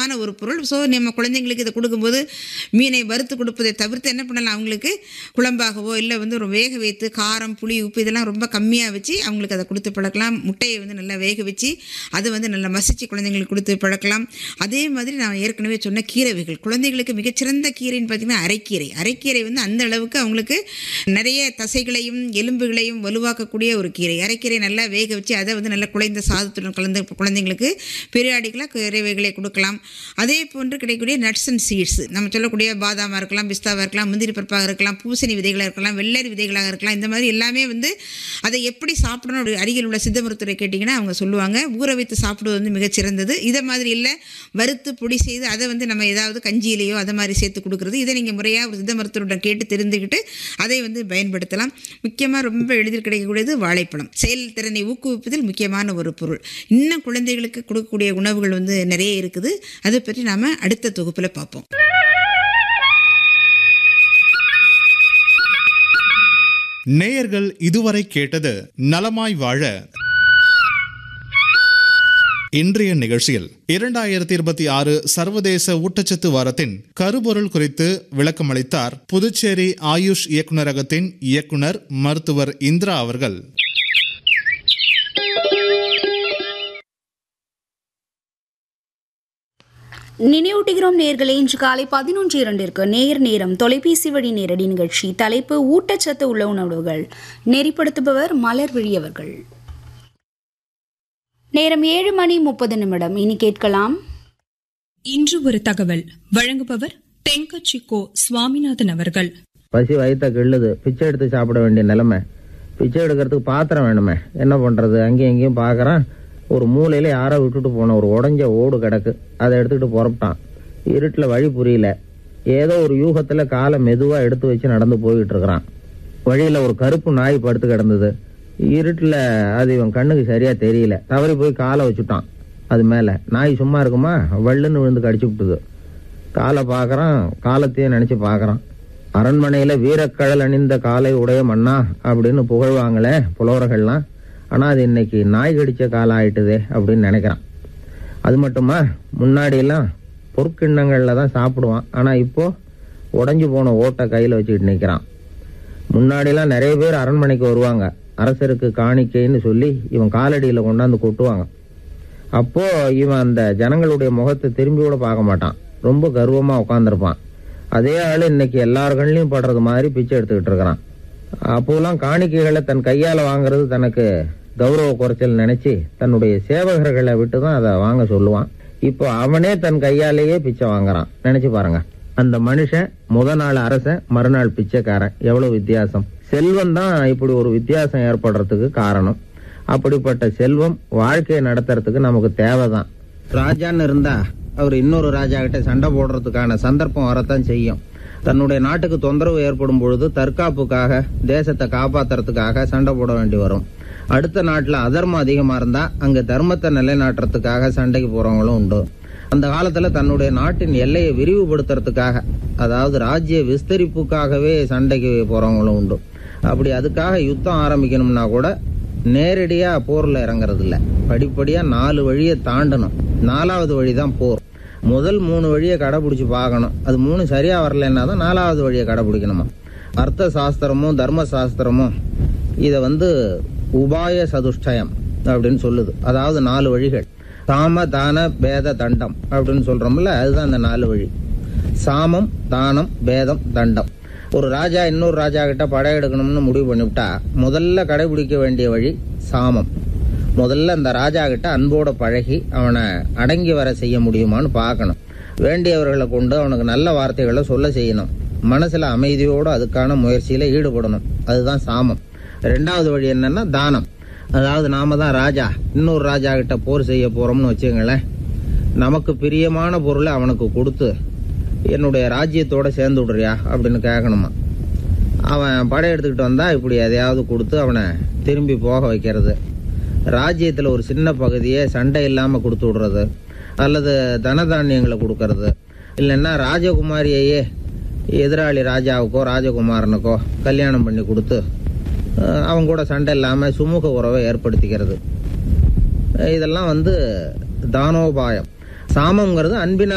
முக்கியமான ஒரு பொருள் ஸோ நம்ம குழந்தைங்களுக்கு இதை கொடுக்கும்போது மீனை வறுத்து கொடுப்பதை தவிர்த்து என்ன பண்ணலாம் அவங்களுக்கு குழம்பாகவோ இல்லை வந்து ஒரு வேக வைத்து காரம் புளி உப்பு இதெல்லாம் ரொம்ப கம்மியாக வச்சு அவங்களுக்கு அதை கொடுத்து பழக்கலாம் முட்டையை வந்து நல்லா வேக வச்சு அதை வந்து நல்லா மசிச்சு குழந்தைங்களுக்கு கொடுத்து பழக்கலாம் அதே மாதிரி நான் ஏற்கனவே சொன்ன கீரை வகைகள் குழந்தைகளுக்கு மிகச்சிறந்த கீரைன்னு பார்த்தீங்கன்னா அரைக்கீரை அரைக்கீரை வந்து அந்த அளவுக்கு அவங்களுக்கு நிறைய தசைகளையும் எலும்புகளையும் வலுவாக்கக்கூடிய ஒரு கீரை அரைக்கீரை நல்லா வேக வச்சு அதை வந்து நல்லா குழைந்த சாதத்துடன் கலந்து குழந்தைங்களுக்கு பெரியாடிகளாக கீரை வகைகளை கொடுக்கலாம் அதே போன்று கிடைக்கக்கூடிய நட்ஸ் அண்ட் சீட்ஸ் நம்ம சொல்லக்கூடிய பாதாமாக இருக்கலாம் பிஸ்தாவாக இருக்கலாம் முந்திரி பருப்பாக இருக்கலாம் பூசணி விதைகளாக இருக்கலாம் வெள்ளரி விதைகளாக இருக்கலாம் இந்த மாதிரி எல்லாமே வந்து அதை எப்படி சாப்பிடணும் ஒரு அருகில் உள்ள சித்த மருத்துவரை கேட்டிங்கன்னா அவங்க சொல்லுவாங்க ஊற வைத்து சாப்பிடுவது வந்து மிகச்சிறந்தது இதை மாதிரி இல்லை வறுத்து பொடி செய்து அதை வந்து நம்ம ஏதாவது கஞ்சியிலையோ அதை மாதிரி சேர்த்து கொடுக்குறது இதை நீங்கள் முறையாக ஒரு சித்த மருத்துவரிடம் கேட்டு தெரிந்துக்கிட்டு அதை வந்து பயன்படுத்தலாம் முக்கியமாக ரொம்ப எளிதில் கிடைக்கக்கூடியது வாழைப்பழம் செயல்திறனை ஊக்குவிப்பதில் முக்கியமான ஒரு பொருள் இன்னும் குழந்தைகளுக்கு கொடுக்கக்கூடிய உணவுகள் வந்து நிறைய இருக்குது அதை பற்றி நாம் அடுத்த தொகுப்பில் பார்ப்போம் நேயர்கள் இதுவரை கேட்டது நலமாய் வாழ இன்றைய நிகழ்ச்சியில் இரண்டாயிரத்தி இருபத்தி ஆறு சர்வதேச ஊட்டச்சத்து வாரத்தின் கருப்பொருள் குறித்து விளக்கமளித்தார் புதுச்சேரி ஆயுஷ் இயக்குநரகத்தின் இயக்குனர் மருத்துவர் இந்திரா அவர்கள் நினைவூட்டுகிறோம் நேர்களே இன்று காலை பதினொன்று இரண்டிற்கு நேர் நேரம் தொலைபேசி வழி நேரடி நிகழ்ச்சி தலைப்பு ஊட்டச்சத்து உள்ள உணவுகள் நெறிப்படுத்துபவர் மலர்விழி அவர்கள் நேரம் ஏழு மணி முப்பது நிமிடம் இனி கேட்கலாம் இன்று ஒரு தகவல் வழங்குபவர் தென்கட்சி கோ சுவாமிநாதன் அவர்கள் பசி வயித்த கிள்ளுது பிச்சை எடுத்து சாப்பிட வேண்டிய நிலைமை பிச்சை எடுக்கிறதுக்கு பாத்திரம் வேணுமே என்ன பண்றது அங்கேயும் இங்கேயும் பார்க்கறான் ஒரு மூலையில யாரோ விட்டுட்டு போன ஒரு உடஞ்ச ஓடு கிடக்கு அதை எடுத்துக்கிட்டு புறப்பட்டான் இருட்டில் வழி புரியல ஏதோ ஒரு யூகத்துல காலை மெதுவா எடுத்து வச்சு நடந்து போயிட்டு இருக்கிறான் வழியில ஒரு கருப்பு நாய் படுத்து கிடந்தது இருட்டில் அது இவன் கண்ணுக்கு சரியா தெரியல தவறி போய் காலை வச்சுட்டான் அது மேல நாய் சும்மா இருக்குமா வள்ளுன்னு விழுந்து கடிச்சு விட்டுது காலை பார்க்கறான் காலத்தையே நினைச்சு பார்க்கறான் அரண்மனையில வீரக்கழல் அணிந்த காலை உடைய மன்னா அப்படின்னு புகழ்வாங்களே புலவர்கள்லாம் ஆனா அது இன்னைக்கு நாய் கடிச்ச காலம் ஆயிட்டுதே அப்படின்னு நினைக்கிறான் அது மட்டுமா முன்னாடி எல்லாம் பொற்கிண்ணங்கள்ல தான் சாப்பிடுவான் ஆனா இப்போ உடைஞ்சு போன ஓட்டை கையில வச்சுக்கிட்டு நிக்கிறான் முன்னாடிலாம் நிறைய பேர் அரண்மனைக்கு வருவாங்க அரசருக்கு காணிக்கைன்னு சொல்லி இவன் காலடியில கொண்டாந்து கொட்டுவாங்க அப்போ இவன் அந்த ஜனங்களுடைய முகத்தை திரும்பி கூட பார்க்க மாட்டான் ரொம்ப கர்வமா உட்காந்துருப்பான் அதே ஆளு இன்னைக்கு எல்லார் கண்ணிலையும் படுறது மாதிரி பிச்சை எடுத்துக்கிட்டு இருக்கிறான் அப்போலாம் காணிக்கைகளை தன் கையால வாங்குறது தனக்கு கௌரவ குறைச்சல் நினைச்சு தன்னுடைய சேவகர்களை விட்டு தான் அதை வாங்க சொல்லுவான் இப்போ அவனே தன் கையாலேயே பிச்சை வாங்குறான் நினைச்சு பாருங்க அந்த மனுஷன் முத நாள் அரசன் மறுநாள் பிச்சைக்காரன் எவ்வளவு வித்தியாசம் செல்வம் தான் இப்படி ஒரு வித்தியாசம் ஏற்படுறதுக்கு காரணம் அப்படிப்பட்ட செல்வம் வாழ்க்கையை நடத்துறதுக்கு நமக்கு தேவைதான் ராஜான்னு இருந்தா அவர் இன்னொரு ராஜா கிட்ட சண்டை போடுறதுக்கான சந்தர்ப்பம் வரத்தான் செய்யும் தன்னுடைய நாட்டுக்கு தொந்தரவு ஏற்படும் பொழுது தற்காப்புக்காக தேசத்தை காப்பாத்துறதுக்காக சண்டை போட வேண்டி வரும் அடுத்த நாட்டுல அதர்மம் அதிகமா இருந்தா அங்க தர்மத்தை நிலைநாட்டுறதுக்காக சண்டைக்கு போறவங்களும் உண்டு அந்த காலத்துல தன்னுடைய நாட்டின் எல்லையை விரிவுபடுத்துறதுக்காக அதாவது ராஜ்ய விஸ்தரிப்புக்காகவே சண்டைக்கு போறவங்களும் உண்டு அப்படி அதுக்காக யுத்தம் ஆரம்பிக்கணும்னா கூட நேரடியா போர்ல இறங்குறது இல்ல படிப்படியா நாலு வழியை தாண்டணும் நாலாவது வழிதான் போர் முதல் மூணு வழியை கடைபிடிச்சு பார்க்கணும் அது மூணு சரியா வரலன்னா தான் நாலாவது வழியை கடைபிடிக்கணுமா அர்த்த சாஸ்திரமும் தர்ம சாஸ்திரமும் இதை வந்து உபாய சதுஷ்டயம் அப்படின்னு சொல்லுது அதாவது நாலு வழிகள் சாம தான பேத தண்டம் அப்படின்னு சொல்றோம்ல அதுதான் அந்த நாலு வழி சாமம் தானம் பேதம் தண்டம் ஒரு ராஜா இன்னொரு ராஜா கிட்ட படையெடுக்கணும்னு முடிவு பண்ணிவிட்டா முதல்ல கடைபிடிக்க வேண்டிய வழி சாமம் முதல்ல அந்த ராஜா கிட்ட அன்போட பழகி அவனை அடங்கி வர செய்ய முடியுமான்னு பார்க்கணும் வேண்டியவர்களை கொண்டு அவனுக்கு நல்ல வார்த்தைகளை சொல்ல செய்யணும் மனசுல அமைதியோடு அதுக்கான முயற்சியில ஈடுபடணும் அதுதான் சாமம் ரெண்டாவது வழி என்னன்னா தானம் அதாவது நாம தான் ராஜா இன்னொரு ராஜா கிட்ட போர் செய்ய போறோம்னு வச்சுங்களேன் நமக்கு பிரியமான பொருளை அவனுக்கு கொடுத்து என்னுடைய ராஜ்யத்தோட சேர்ந்து விடுறியா அப்படின்னு கேட்கணுமா அவன் படையெடுத்துக்கிட்டு வந்தா இப்படி எதையாவது கொடுத்து அவனை திரும்பி போக வைக்கிறது ராஜ்யத்தில் ஒரு சின்ன பகுதியை சண்டை இல்லாமல் கொடுத்து விடுறது அல்லது தனதானியங்களை கொடுக்கறது இல்லைன்னா ராஜகுமாரியையே எதிராளி ராஜாவுக்கோ ராஜகுமாரனுக்கோ கல்யாணம் பண்ணி கொடுத்து அஹ், அவங்க கூட சண்டை இல்லாமல் சுமூக உறவை ஏற்படுத்திக்கிறது இதெல்லாம் வந்து தானோபாயம் சாமங்கிறது அன்பினால்